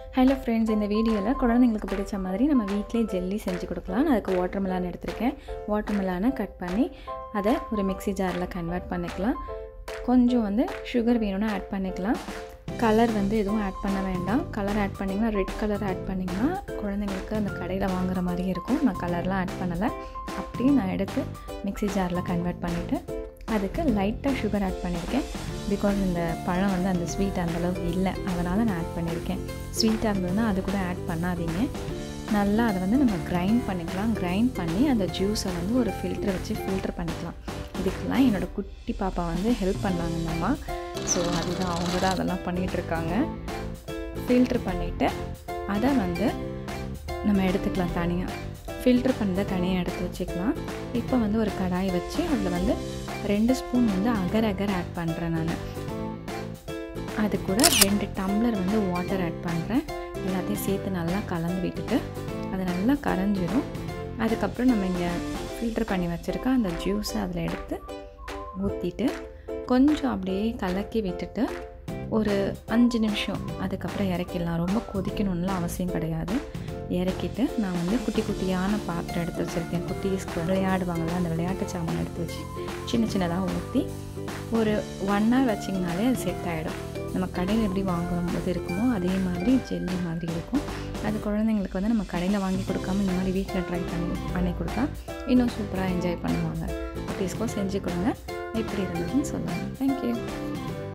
hello friends இந்த வீடியோவில் குழந்தைங்களுக்கு பிடிச்ச மாதிரி நம்ம வீட்டிலே ஜெல்லி செஞ்சு கொடுக்கலாம் நான் அதுக்கு வாட்டர் மெலான் எடுத்திருக்கேன் வாட்டர் மெலானை கட் பண்ணி அதை ஒரு மிக்ஸி ஜாரில் கன்வெர்ட் பண்ணிக்கலாம் கொஞ்சம் வந்து சுகர் வேணும்னா ஆட் பண்ணிக்கலாம் கலர் வந்து எதுவும் ஆட் பண்ண வேண்டாம் கலர் ஆட் பண்ணிங்கன்னா ரெட் கலர் ஆட் பண்ணிங்கன்னா குழந்தைங்களுக்கு அந்த கடையில் வாங்குற மாதிரியே இருக்கும் நான் கலர்லாம் ஆட் பண்ணலை அப்படியே நான் எடுத்து மிக்ஸி ஜாரில் கன்வெர்ட் பண்ணிவிட்டு அதுக்கு லைட்டாக சுகர் ஆட் பண்ணியிருக்கேன் பிகாஸ் இந்த பழம் வந்து அந்த ஸ்வீட் அந்தளவுக்கு இல்லை அதனால் நான் ஆட் பண்ணியிருக்கேன் ஸ்வீட்டாக இருந்ததுன்னா அது கூட ஆட் பண்ணாதீங்க நல்லா அதை வந்து நம்ம கிரைண்ட் பண்ணிக்கலாம் கிரைண்ட் பண்ணி அந்த ஜூஸை வந்து ஒரு ஃபில்டர் வச்சு ஃபில்டர் பண்ணிக்கலாம் இதுக்கெல்லாம் என்னோடய குட்டி பாப்பா வந்து ஹெல்ப் பண்ணாங்க இந்த அம்மா ஸோ அதுதான் அவங்க தான் அதெல்லாம் பண்ணிகிட்ருக்காங்க ஃபில்ட்ரு பண்ணிவிட்டு அதை வந்து நம்ம எடுத்துக்கலாம் தனியாக ஃபில்ட்ரு பண்ணதை தனியாக எடுத்து வச்சுக்கலாம் இப்போ வந்து ஒரு கடாய் வச்சு அதில் வந்து ரெண்டு ஸ்பூன் வந்து அகர் அகர் ஆட் பண்ணுறேன் நான் அது கூட ரெண்டு டம்ளர் வந்து வாட்டர் ஆட் பண்ணுறேன் எல்லாத்தையும் சேர்த்து நல்லா கலந்து விட்டுட்டு அது நல்லா கரைஞ்சிடும் அதுக்கப்புறம் நம்ம இங்கே ஃபில்டர் பண்ணி வச்சுருக்க அந்த ஜூஸை அதில் எடுத்து ஊற்றிட்டு கொஞ்சம் அப்படியே கலக்கி விட்டுட்டு ஒரு அஞ்சு நிமிஷம் அதுக்கப்புறம் இறக்கிடலாம் ரொம்ப கொதிக்கணும்லாம் அவசியம் கிடையாது இறக்கிட்டு நான் வந்து குட்டி குட்டியான பாத்திரம் எடுத்து வச்சுருக்கேன் குட்டீஸ்க்கு விளையாடுவாங்கள்ல அந்த விளையாட்டு சாமான் எடுத்து வச்சு சின்ன சின்னதாக ஊற்றி ஒரு ஒன் ஹவர் வச்சிங்கனாலே அது செட் ஆகிடும் நம்ம கடையில் எப்படி வாங்கும் போது இருக்குமோ அதே மாதிரி ஜெல்லி மாதிரி இருக்கும் அது குழந்தைங்களுக்கு வந்து நம்ம கடையில் வாங்கி கொடுக்காம இந்த மாதிரி வீட்டில் ட்ரை பண்ணி பண்ணி கொடுத்தா இன்னும் சூப்பராக என்ஜாய் பண்ணுவாங்க குட்டீஸ்க்கும் செஞ்சு கொடுங்க எப்படி இருந்ததுன்னு சொல்லுங்கள் தேங்க்யூ